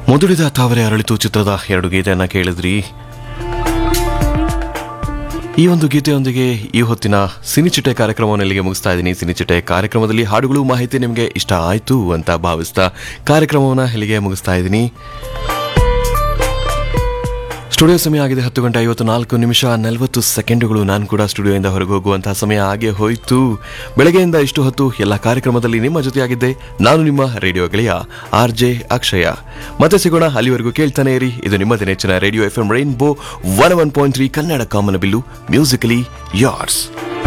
ಮುದುಡಿದ ತಾವರೆ ಅರಳಿತು ಚಿತ್ರದ ಎರಡು ಗೀತೆಯನ್ನ ಕೇಳಿದ್ರಿ ಈ ಒಂದು ಗೀತೆಯೊಂದಿಗೆ ಈ ಹೊತ್ತಿನ ಸಿನಿಚಿಟೆ ಕಾರ್ಯಕ್ರಮವನ್ನು ಇಲ್ಲಿಗೆ ಮುಗಿಸ್ತಾ ಇದ್ದೀನಿ ಸಿನಿಚಿಟೆ ಕಾರ್ಯಕ್ರಮದಲ್ಲಿ ಹಾಡುಗಳು ಮಾಹಿತಿ ನಿಮಗೆ ಇಷ್ಟ ಆಯ್ತು ಅಂತ ಭಾವಿಸ್ತಾ ಕಾರ್ಯಕ್ರಮವನ್ನು ಇಲ್ಲಿಗೆ ಮುಗಿಸ್ತಾ ಇದ್ದೀನಿ ಸ್ಟುಡಿಯೋ ಸಮಯ ಆಗಿದೆ ಹತ್ತು ಗಂಟೆ ಐವತ್ತು ನಾಲ್ಕು ನಿಮಿಷ ನಲವತ್ತು ಸೆಕೆಂಡುಗಳು ನಾನು ಕೂಡ ಸ್ಟುಡಿಯೋಯಿಂದ ಹೊರಗೆ ಹೋಗುವಂತಹ ಸಮಯ ಹಾಗೆ ಹೋಯಿತು ಬೆಳಗ್ಗೆಯಿಂದ ಇಷ್ಟು ಹೊತ್ತು ಎಲ್ಲ ಕಾರ್ಯಕ್ರಮದಲ್ಲಿ ನಿಮ್ಮ ಜೊತೆಯಾಗಿದ್ದೆ ನಾನು ನಿಮ್ಮ ರೇಡಿಯೋ ಗೆಳೆಯ ಆರ್ ಜೆ ಅಕ್ಷಯ ಮತ್ತೆ ಸಿಗೋಣ ಅಲ್ಲಿವರೆಗೂ ಕೇಳ್ತಾನೆ ಇರಿ ಇದು ನಿಮ್ಮದೇ ನೆಚ್ಚಿನ radio F M rainbow one one point three Kannada ಕಾಮನಬಿಲ್ಲು ಮ್ಯೂಸಿಕಲಿ ಯಾರ್ಸ್